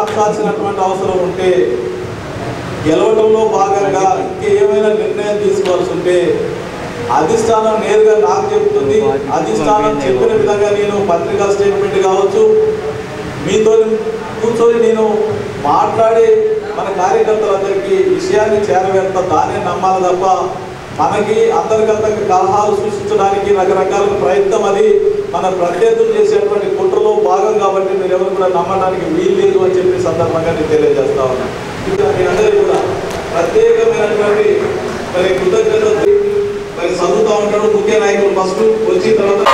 మార్చాల్సినటువంటి అవసరం ఉంటే గెలవడంలో భాగంగా ఇంకేమైనా నిర్ణయం తీసుకోవాల్సి ఉంటే అధిష్టానం నేరుగా నాకు చెప్తుంది అధిష్టానం చెప్పిన విధంగా నేను పత్రికా స్టేట్మెంట్ కావచ్చు మీతో కూర్చొని నేను మాట్లాడి మన కార్యకర్తలందరికీ విషయాన్ని చేరవేస్తా దానే నమ్మాలి తప్ప మనకి అంతర్గతంగా కలహాలు సృష్టించడానికి రకరకాల ప్రయత్నం అది మన ప్రత్యర్థులు చేసేటువంటి కుట్రలో భాగం కాబట్టి మీరు ఎవరు కూడా నమ్మడానికి వీలు లేదు అని చెప్పి సందర్భంగా నేను తెలియజేస్తా ఉన్నాను ఇంకా మీ అందరికీ కూడా ప్రత్యేకమైనటువంటి మరి కృతజ్ఞతలు మరి చదువుతూ ఉంటాడు ముఖ్య నాయకులు ఫస్ట్ వచ్చిన తర్వాత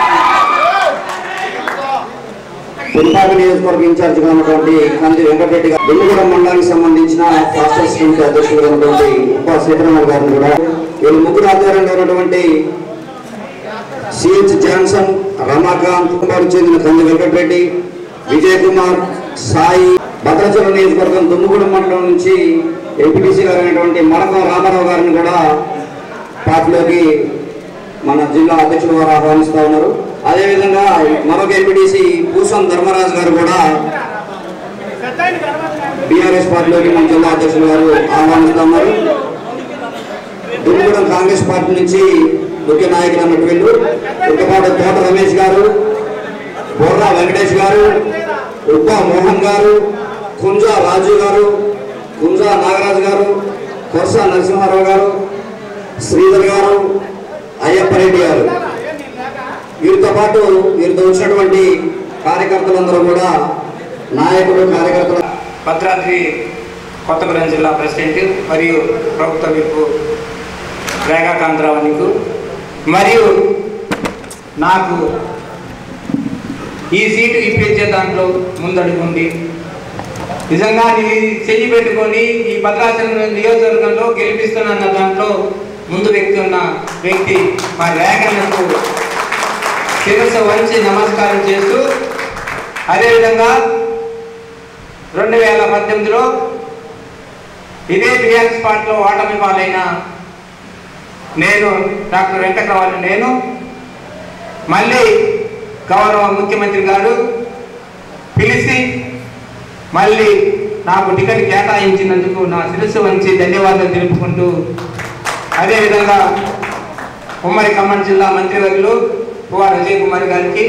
పుల్పాక నియోజకవర్గ ఇన్ఛార్జ్ గా ఉన్నటువంటి కంది వెంకటరెడ్డి గారు దుమ్మిగూడెం మండలానికి సంబంధించిన రాష్ట్ర కమిటీ అధ్యక్షుడు ఉన్నటువంటి ఉప సీతారామన్ గారిని కూడా వీళ్ళు ముగ్గురు ఆధ్వర్యంలో ఉన్నటువంటి సిహెచ్ జాన్సన్ రమాకాంత్ కుమార్ చెందిన కంది వెంకటరెడ్డి విజయ్ కుమార్ సాయి భద్రాచలం నియోజకవర్గం దుమ్ముగూడెం మండలం నుంచి ఎంపీటీసీ గారు అయినటువంటి మడకం రామారావు గారిని కూడా పార్టీలోకి మన జిల్లా అధ్యక్షుడు వారు ఆహ్వానిస్తా ఉన్నారు అదేవిధంగా మరొక ఎంపీటీసీ పూసం ధర్మరాజు గారు కూడా బీఆర్ఎస్ పార్టీలోకి మన జిల్లా అధ్యక్షులు గారు ఆహ్వానిస్తా ఉన్నారు దుర్గూడెం కాంగ్రెస్ పార్టీ నుంచి ముఖ్య నాయకులు అన్నట్టు వీళ్ళు ఉక్కపాటు తోట రమేష్ గారు బోర్రా వెంకటేష్ గారు ఉప్ప మోహన్ గారు కుంజా రాజు గారు కుంజా నాగరాజు గారు కొరస నరసింహారావు గారు శ్రీధర్ గారు అయ్యప్పరెడ్డి గారు వీరితో పాటు వీరితో వచ్చినటువంటి కార్యకర్తలందరూ కూడా నాయకులు కార్యకర్తలు భద్రాద్రి కొత్తగూడెం జిల్లా ప్రెసిడెంట్ మరియు ప్రభుత్వ విప్పు రేఖా కాంతరావునికు మరియు నాకు ఈ సీటు ఇప్పించే దాంట్లో ముందడుగుంది నిజంగా ఇది చెయ్యి పెట్టుకొని ఈ భద్రాచలం నియోజకవర్గంలో గెలిపిస్తున్న దాంట్లో ముందు వ్యక్తి ఉన్న వ్యక్తి మా రేఖలకు శిరస్సు వంచి నమస్కారం చేస్తూ అదేవిధంగా రెండు వేల పద్దెనిమిదిలో ఇదే టీఆర్ఎస్ పార్టీలో ఓటమి పాలైన నేను డాక్టర్ వెంకటరావు నేను మళ్ళీ గౌరవ ముఖ్యమంత్రి గారు పిలిచి మళ్ళీ నాకు టికెట్ కేటాయించినందుకు నా శిరస్సు వంచి ధన్యవాదాలు తెలుపుకుంటూ అదేవిధంగా ఉమ్మడి ఖమ్మం జిల్లా మంత్రివర్యులు పువ్వాడ విజయ్ కుమార్ గారికి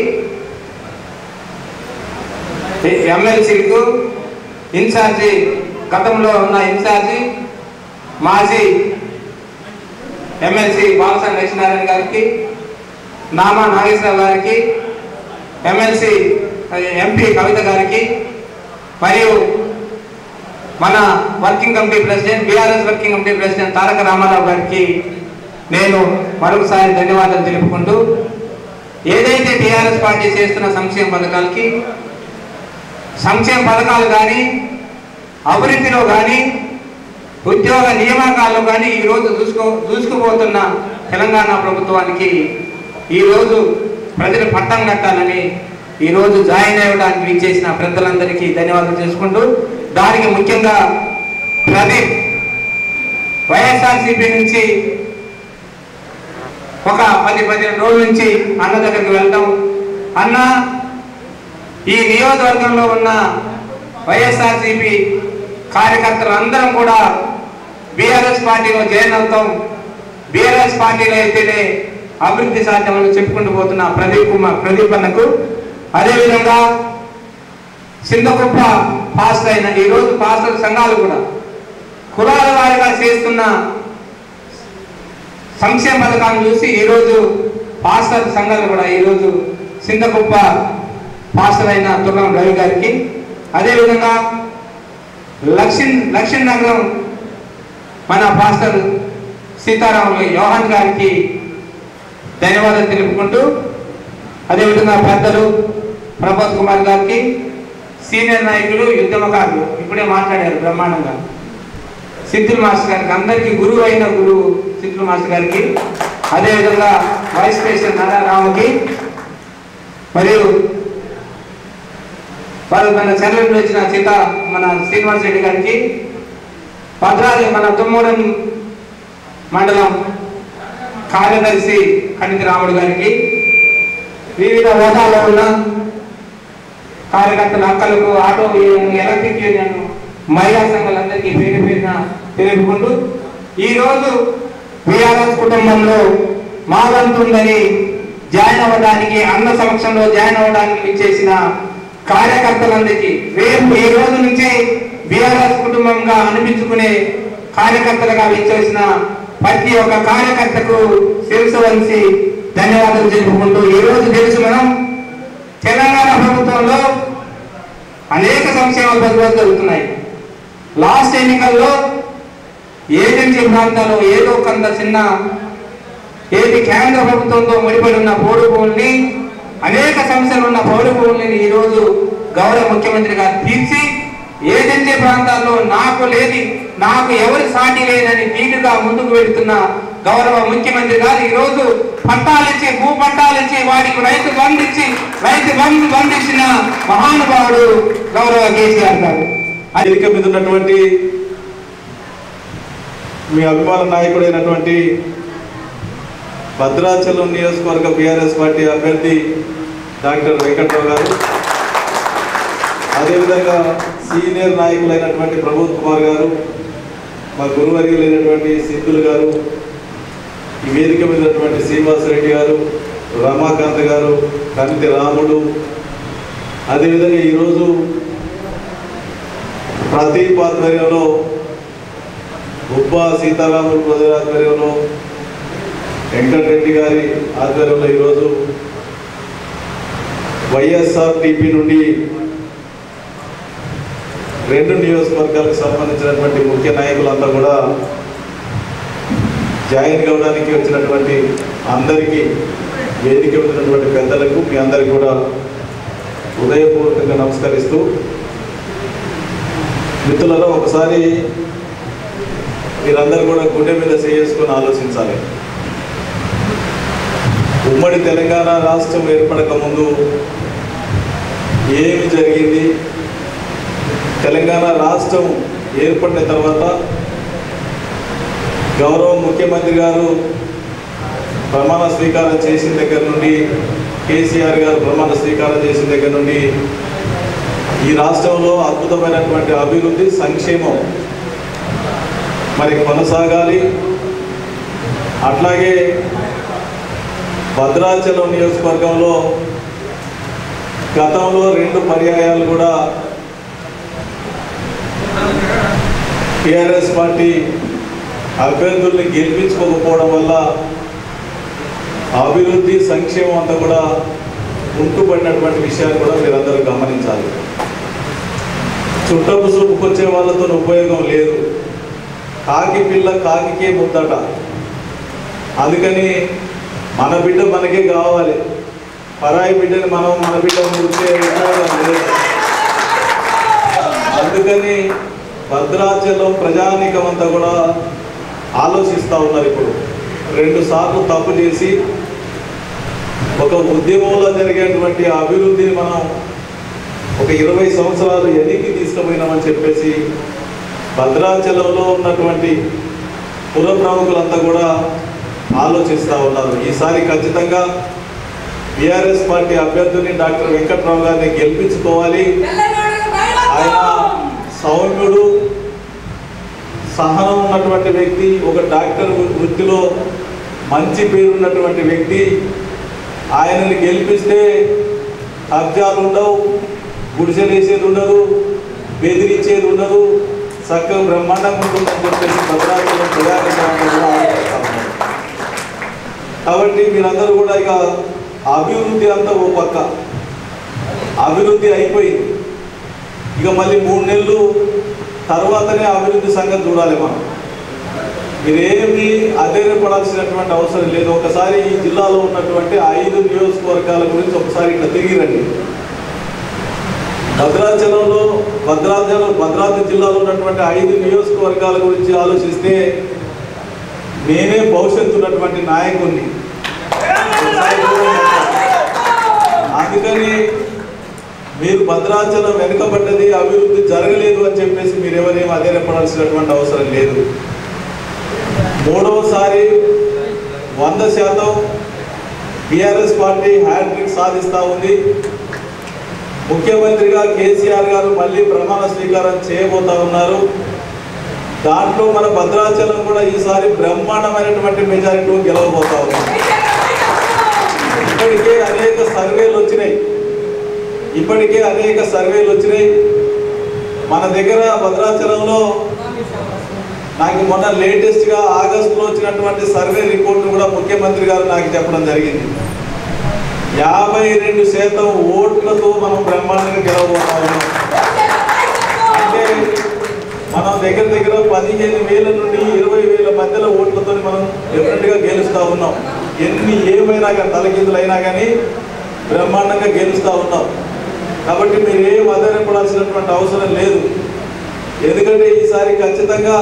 ఎమ్మెల్సీకు ఇన్ఛార్జి గతంలో ఉన్న ఇన్ఛార్జి మాజీ ఎమ్మెల్సీ బాలసాని లక్ష్మీనారాయణ గారికి నామా నాగేశ్వరరావు గారికి ఎమ్మెల్సీ ఎంపీ కవిత గారికి మరియు మన working committee president BRS working committee president Taraka Ramarao గారికి నేను మరొకసారి ధన్యవాదాలు తెలుపుకుంటూ ఏదైతే టీఆర్ఎస్ పార్టీ చేస్తున్న సంక్షేమ పథకాలకి సంక్షేమ పథకాలు కానీ అభివృద్ధిలో కానీ ఉద్యోగ నియామకాల్లో కానీ ఈరోజు దూసుకో దూసుకుపోతున్న తెలంగాణ ప్రభుత్వానికి ఈరోజు ప్రజలు పట్టం కట్టాలని ఈరోజు జాయిన్ అవ్వడానికి విచ్చేసిన పెద్దలందరికీ ధన్యవాదాలు చేసుకుంటూ దానికి ముఖ్యంగా ప్రదీప్ వైఎస్ఆర్సీపీ నుంచి ఒక పది పదిహేను రోజుల నుంచి అన్న దగ్గరికి వెళ్తాం అన్న ఈ నియోజకవర్గంలో ఉన్న వైఎస్ఆర్సీపీ కార్యకర్తలు అందరం కూడా బీఆర్ఎస్ పార్టీలో జాయిన్ అవుతాం బీఆర్ఎస్ పార్టీలో అయితేనే అభివృద్ధి సాధ్యమని చెప్పుకుంటూ పోతున్న ప్రదీప్ కుమార్ ప్రదీప్ అన్నకు అదేవిధంగా సింధకుప్ప పాస్టర్ అయిన ఈరోజు పాస్టర్ సంఘాలు కూడా కులాల వారిగా చేస్తున్న సంక్షేమ పథకాలను చూసి ఈరోజు పాస్టర్ సంఘాలు కూడా ఈరోజు సింధకుప్ప పాస్టర్ అయిన తుర్రం రవి గారికి అదేవిధంగా లక్ష్మీ లక్ష్మీ నగరం మన పాస్టర్ సీతారాములు యోహాన్ గారికి ధన్యవాదాలు తెలుపుకుంటూ అదేవిధంగా పెద్దలు ప్రబోధ్ కుమార్ గారికి సీనియర్ నాయకులు యుద్ధమకారులు ఇప్పుడే మాట్లాడారు బ్రహ్మాండంగా సిద్ధుల్ మాస్టర్ గారికి అందరికీ గురువు అయిన గురువు సిద్ధుల్ మాస్టర్ గారికి అదేవిధంగా వైస్ ప్రెసిడెంట్ నారాయణరావుకి మరియు వారు మన చెన్నై వచ్చిన సీత మన శ్రీనివాస్ రెడ్డి గారికి భద్రాద్రి మన తుమ్మూడెం మండలం కార్యదర్శి కణితి రాముడు గారికి వివిధ హోదాలో ఉన్న కార్యకర్తల హక్కులకు ఆటో యూనియన్ ఎలక్ట్రిక్ యూనియన్ మహిళా సంఘాలందరికీ పేరు పేరున తెలుపుకుంటూ ఈ రోజు బీఆర్ఎస్ కుటుంబంలో మా వంతు ఉందని జాయిన్ అవ్వడానికి అన్న సమక్షంలో జాయిన్ అవ్వడానికి ఇచ్చేసిన కార్యకర్తలందరికీ రేపు ఈ రోజు నుంచి బీఆర్ఎస్ కుటుంబంగా అనిపించుకునే కార్యకర్తలుగా ఇచ్చేసిన ప్రతి ఒక్క కార్యకర్తకు శిరసు వంచి ధన్యవాదాలు తెలుపుకుంటూ ఈ రోజు తెలుసు మనం తెలంగాణ ప్రభుత్వంలో అనేక సంక్షేమ పథకాలు జరుగుతున్నాయి లాస్ట్ ఎన్నికల్లో ఏజెన్సీ ప్రాంతాల్లో ఏదో కొంత చిన్న ఏది కేంద్ర ప్రభుత్వంతో ముడిపడి ఉన్న పౌరు భూముల్ని అనేక సమస్యలు ఉన్న పౌరు భూముల్ని ఈ రోజు గౌరవ ముఖ్యమంత్రి గారు తీర్చి ఏజెన్సీ ప్రాంతాల్లో నాకు లేది నాకు ఎవరి సాటి లేదని ధీటుగా ముందుకు వెళుతున్న గౌరవ ముఖ్యమంత్రి గారు ఈ రోజు పట్టాలిచ్చి భూ పట్టాలిచ్చి వాడికి రైతు బంధు ఇచ్చి రైతు బంధు బంధించిన మహానుభావుడు గౌరవ కేసీఆర్ గారు వేదిక మీద ఉన్నటువంటి మీ అభిమాన నాయకుడైనటువంటి భద్రాచలం నియోజకవర్గ బీఆర్ఎస్ పార్టీ అభ్యర్థి డాక్టర్ వెంకట్రావు గారు అదేవిధంగా సీనియర్ నాయకులైనటువంటి ప్రమోద్ కుమార్ గారు మా గురువర్యులైనటువంటి సిద్ధులు గారు ఈ వేదిక మీద ఉన్నటువంటి శ్రీనివాసరెడ్డి గారు రమాకాంత్ గారు కనితి రాముడు అదేవిధంగా ఈరోజు ప్రదీప్ ఆధ్వర్యంలో ఉబ్బా సీతారాములు ప్రజల ఆధ్వర్యంలో వెంకటరెడ్డి గారి ఆధ్వర్యంలో ఈరోజు వైఎస్ఆర్ టీపీ నుండి రెండు నియోజకవర్గాలకు సంబంధించినటువంటి ముఖ్య నాయకులంతా కూడా జాయిన్ కావడానికి వచ్చినటువంటి అందరికీ వేదిక మీద ఉన్నటువంటి పెద్దలకు మీ అందరికీ కూడా హృదయపూర్వకంగా నమస్కరిస్తూ మిత్రులలో ఒకసారి మీరందరూ కూడా గుండె మీద చేసుకొని ఆలోచించాలి ఉమ్మడి తెలంగాణ రాష్ట్రం ఏర్పడక ముందు ఏమి జరిగింది తెలంగాణ రాష్ట్రం ఏర్పడిన తర్వాత గౌరవ ముఖ్యమంత్రి గారు ప్రమాణ స్వీకారం చేసిన దగ్గర నుండి కేసీఆర్ గారు ప్రమాణ స్వీకారం చేసిన దగ్గర నుండి ఈ రాష్ట్రంలో అద్భుతమైనటువంటి అభివృద్ధి సంక్షేమం మరి కొనసాగాలి అట్లాగే భద్రాచలం నియోజకవర్గంలో గతంలో రెండు పర్యాయాలు కూడా టిఆర్ఎస్ పార్టీ అభ్యర్థుల్ని గెలిపించుకోకపోవడం వల్ల అభివృద్ధి సంక్షేమం అంతా కూడా ఉంటుపడినటువంటి విషయాలు కూడా మీరందరూ గమనించాలి చుట్టపు చూపుకొచ్చే వాళ్ళతో ఉపయోగం లేదు కాకి పిల్ల కాకికే ముద్దట అందుకని మన బిడ్డ మనకే కావాలి పరాయి బిడ్డని మనం మన బిడ్డ ముడిచే ఉపయోగం లేదు అందుకని భద్రాచలం ప్రజానీకం అంతా కూడా ఆలోచిస్తూ ఉన్నారు ఇప్పుడు రెండు సార్లు తప్పు చేసి ఒక ఉద్యమంలో జరిగేటువంటి అభివృద్ధిని మనం ఒక ఇరవై సంవత్సరాలు ఎన్నికి తీసుకుపోయినామని చెప్పేసి భద్రాచలంలో ఉన్నటువంటి పుర ప్రముఖులంతా కూడా ఆలోచిస్తూ ఉన్నారు ఈసారి ఖచ్చితంగా బీఆర్ఎస్ పార్టీ అభ్యర్థిని డాక్టర్ వెంకట్రావు గారిని గెలిపించుకోవాలి ఆయన సౌమ్యుడు సహనం ఉన్నటువంటి వ్యక్తి ఒక డాక్టర్ వృత్తిలో మంచి పేరున్నటువంటి వ్యక్తి ఆయనని గెలిపిస్తే కబ్జాలు ఉండవు గుడిసెలేసేది ఉండదు బెదిరించేది ఉండదు చక్కగా బ్రహ్మాండంగా ఉంటుందని చెప్పేసి భద్రాచలం ప్రజానికాన్ని కూడా ఆలోచిస్తా ఉన్నారు. కాబట్టి మీరందరూ కూడా ఇక అభివృద్ధి అంతా ఓ పక్క అభివృద్ధి అయిపోయింది ఇక మళ్ళీ మూడు నెలలు తర్వాతనే అభివృద్ధి సంగతి చూడాలి మనం మీరేమి అధైర్యపడాల్సినటువంటి అవసరం లేదు ఒకసారి ఈ జిల్లాలో ఉన్నటువంటి ఐదు నియోజకవర్గాల గురించి ఒకసారి ఇట్లా తిరిగి రండి భద్రాచలంలో భద్రాచలం భద్రాద్రి జిల్లాలో ఉన్నటువంటి ఐదు నియోజకవర్గాల గురించి ఆలోచిస్తే నేనే భవిష్యత్తు ఉన్నటువంటి నాయకుడిని ఒకసారి చూడండి. అందుకని మీరు భద్రాచలం వెనుకబడ్డది అభివృద్ధి జరగలేదు అని చెప్పేసి మీరు ఎవరేం అధైర్యపడాల్సినటువంటి అవసరం లేదు మూడవసారి వంద శాతం బీఆర్ఎస్ పార్టీ హ్యాట్రిక్ సాధిస్తూ ఉంది ముఖ్యమంత్రిగా కేసీఆర్ గారు మళ్ళీ ప్రమాణ స్వీకారం చేయబోతా ఉన్నారు దాంట్లో మన భద్రాచలం కూడా ఈసారి బ్రహ్మాండమైనటువంటి మెజారిటీ గెలవబోతా ఉన్నారు ఇప్పటికే అనేక సర్వేలు వచ్చినాయి ఇప్పటికే అనేక సర్వేలు వచ్చినాయి మన దగ్గర భద్రాచలంలో నాకు మొన్న లేటెస్ట్గా ఆగస్టులో వచ్చినటువంటి సర్వే రిపోర్ట్ కూడా ముఖ్యమంత్రి గారు నాకు చెప్పడం జరిగింది యాభై రెండు శాతం ఓట్లతో మనం బ్రహ్మాండంగా గెలవబోతా ఉన్నాం అంటే మనం దగ్గర దగ్గర పదిహేను వేల నుండి ఇరవై వేల మధ్యలో ఓట్లతో మనం డెఫినెట్గా గెలుస్తూ ఉన్నాం ఎన్ని ఏమైనా కానీ తలకిందులు అయినా కానీ బ్రహ్మాండంగా గెలుస్తూ ఉన్నాం కాబట్టి మీరు ఏం ఆధారపడాల్సినటువంటి అవసరం లేదు ఎందుకంటే ఈసారి ఖచ్చితంగా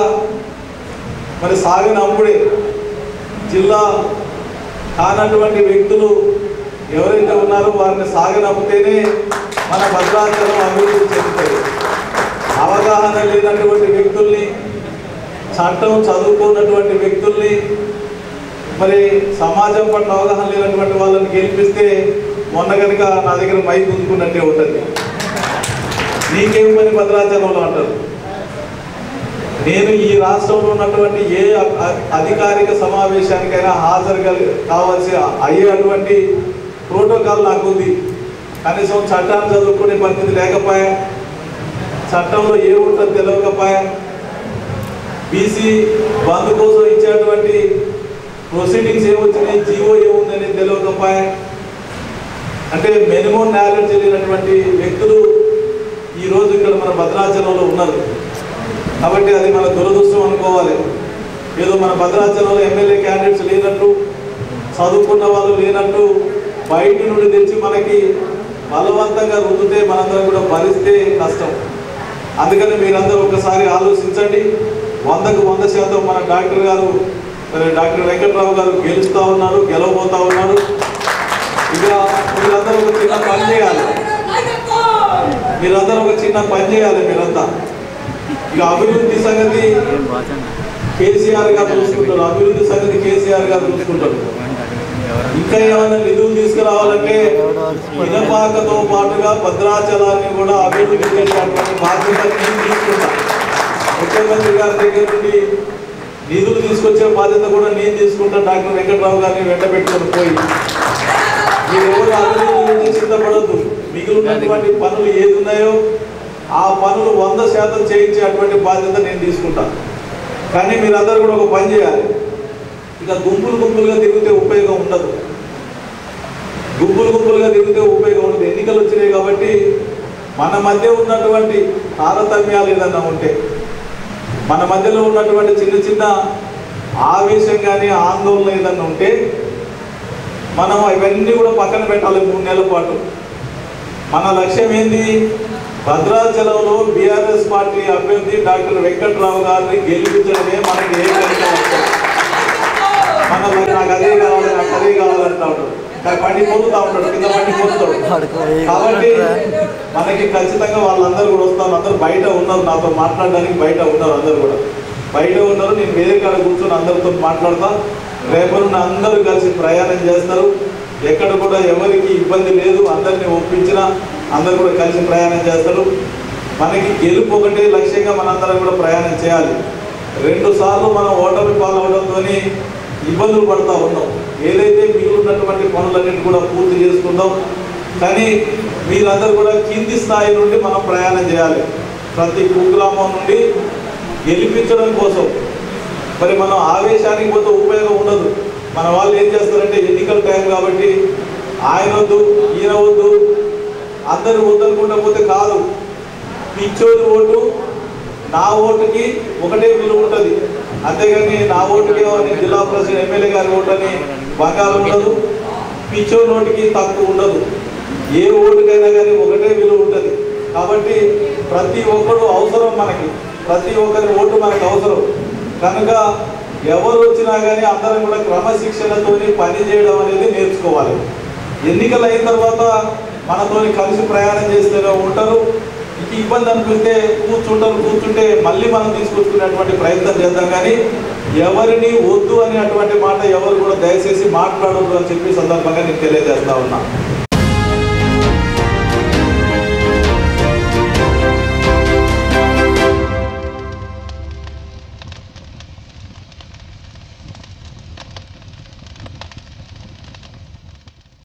మరి సాగని అమ్ముడే జిల్లా కానటువంటి వ్యక్తులు ఎవరైతే ఉన్నారో వారిని సాగనమ్మితేనే మన భద్రాచలం అభివృద్ధి చెందుతుంది అవగాహన లేనటువంటి వ్యక్తుల్ని చట్టం చదువుకున్నటువంటి వ్యక్తుల్ని మరి సమాజం పట్ల అవగాహన లేనటువంటి వాళ్ళని గెలిపిస్తే మొన్న కనుక నా దగ్గర మైక్ ఉంచుకున్నట్టే ఉంటుంది నీకేం పని భద్రాచలంలో అంటారు నేను ఈ రాష్ట్రంలో ఉన్నటువంటి ఏ అ- అ- అధికారిక సమావేశానికైనా హాజరు కలి- కావాల్సి అయ్యేటువంటి ప్రోటోకాల్ నాకు ఉంది కనీసం చట్టాన్ని చదువుకునే పరిస్థితి లేకపోయా చట్టంలో ఏముంటుందో తెలియకపోయా బీసీ బంద్ కోసం ఇచ్చేటువంటి ప్రొసీడింగ్స్ ఏమొచ్చినాయి జీవో ఏముందని తెలియకపోయా అంటే మినిమం నాలెడ్జ్ తెలియనటువంటి వ్యక్తులు ఈ రోజు ఇక్కడ మన భద్రాచలంలో ఉన్నారు కాబట్టి అది మన దురదృష్టం అనుకోవాలి ఏదో మన భద్రాచలంలో ఎమ్మెల్యే క్యాండిడేట్స్ లేనట్టు చదువుకున్న వాళ్ళు లేనట్టు బయట నుండి తెచ్చి మనకి బలవంతంగా రుద్దితే మనందరం కూడా భరిస్తే కష్టం అందుకని మీరందరూ ఒకసారి ఆలోచించండి వందకు వంద శాతం మన డాక్టర్ గారు మరి డాక్టర్ వెంకట్రావు గారు గెలుస్తూ ఉన్నారు గెలవబోతా ఉన్నారు ఇక మీరందరూ ఒక చిన్న పని చేయాలి మీరందరూ ఒక చిన్న పని చేయాలి మీరంతా ఇక అభివృద్ధి సంగతి కేసీఆర్ గారు చూసుకుంటారు అభివృద్ధి సంగతి కేసీఆర్ గారు చూసుకుంటారు ఇంకా ఏమైనా నిధులు తీసుకురావాలంటే ఇనపాకతో పాటుగా భద్రాచలాన్ని కూడా అభివృద్ధి చేసేటువంటి బాధ్యత నేను తీసుకుంటా ముఖ్యమంత్రి గారి దగ్గర నుండి నిధులు తీసుకొచ్చే బాధ్యత కూడా నేను తీసుకుంటా డాక్టర్ వెంకట్రావు గారిని వెంట పెట్టుకొని పోయి మీరు ఎవరు అభివృద్ధి గురించి చింతపడద్దు మిగిలినటువంటి పనులు ఏది ఉన్నాయో ఆ పనులు వంద శాతం చేయించేటువంటి బాధ్యత నేను తీసుకుంటా కానీ మీరందరూ కూడా ఒక పని చేయాలి ఇక గుంపులు గుంపులుగా తిరిగితే ఉపయోగం ఉండదు గుంపులు గుంపులుగా తిరిగితే ఉపయోగం ఉండదు ఎన్నికలు వచ్చినాయి కాబట్టి మన మధ్య ఉన్నటువంటి తారతమ్యాలు ఏదన్నా ఉంటే మన మధ్యలో ఉన్నటువంటి చిన్న చిన్న ఆవేశం కానీ ఆందోళన ఏదన్నా ఉంటే మనం ఇవన్నీ కూడా పక్కన పెట్టాలి మూడు నెలల పాటు మన లక్ష్యం ఏంది భద్రాచలంలో బీఆర్ఎస్ పార్టీ అభ్యర్థి డాక్టర్ వెంకట్రావు గారిని గెలిపించడమే మనకి ఏకైక లక్ష్యం మన లక్ష్యం నాకు అదే కావాలి నాకు అదే కావాలంటా ఉంటాడు నాకు పండి పొందుతా ఉంటాడు కింద పండి పొందుతాడు కాబట్టి మనకి ఖచ్చితంగా వాళ్ళందరూ కూడా వస్తారు అందరూ బయట ఉన్నారు నాతో మాట్లాడడానికి బయట ఉన్నారు అందరూ కూడా బయట ఉన్నారు నేను వేరే కాడ కూర్చొని అందరితో మాట్లాడతా రేపటి అందరూ కలిసి ప్రయాణం చేస్తారు ఎక్కడ కూడా ఎవరికి ఇబ్బంది లేదు అందరినీ ఒప్పించిన అందరూ కూడా కలిసి ప్రయాణం చేస్తారు మనకి గెలుపు ఒకటే లక్ష్యంగా మనందరం కూడా ప్రయాణం చేయాలి రెండు సార్లు మనం ఓటమి పాలవడంతో ఇబ్బందులు పడతా ఉన్నాం ఏదైతే మిగిలినటువంటి పనులన్నిటి కూడా పూర్తి చేసుకుందాం కానీ మీరందరూ కూడా కింది స్థాయి నుండి మనం ప్రయాణం చేయాలి ప్రతి కుగ్రామం నుండి గెలిపించడం కోసం మరి మనం ఆవేశానికి పోతే ఉపయోగం ఉండదు మన వాళ్ళు ఏం చేస్తారంటే ఎన్నికల టైం కాబట్టి ఆయన వద్దు ఈయన వద్దు అందరు వద్దనుకుంటా పోతే కాదు పిచ్చోని ఓటు నా ఓటుకి ఒకటే విలువ ఉంటుంది అంతేగాని నా ఓటుకి అని జిల్లా ప్రెసిడెంట్ ఎమ్మెల్యే గారి ఓటు అని బంగారం ఉండదు పిచ్చోని ఓటుకి తక్కువ ఉండదు ఏ ఓటుకైనా కానీ ఒకటే విలువ ఉంటుంది కాబట్టి ప్రతి ఒక్కడు అవసరం మనకి ప్రతి ఒక్కరి ఓటు మనకు అవసరం కనుక ఎవరు వచ్చినా కానీ అందరం కూడా క్రమశిక్షణతోని పని చేయడం అనేది నేర్చుకోవాలి ఎన్నికలు అయిన తర్వాత మనతోని కలిసి ప్రయాణం చేస్తూనే ఉంటారు ఇక ఇబ్బంది అనిపిస్తే కూర్చుంటారు కూర్చుంటే మళ్ళీ మనం తీసుకొచ్చుకునేటువంటి ప్రయత్నం చేద్దాం కానీ ఎవరిని వద్దు అనేటువంటి మాట ఎవరు కూడా దయచేసి మాట్లాడొద్దు అని చెప్పి సందర్భంగా నేను తెలియజేస్తా ఉన్నా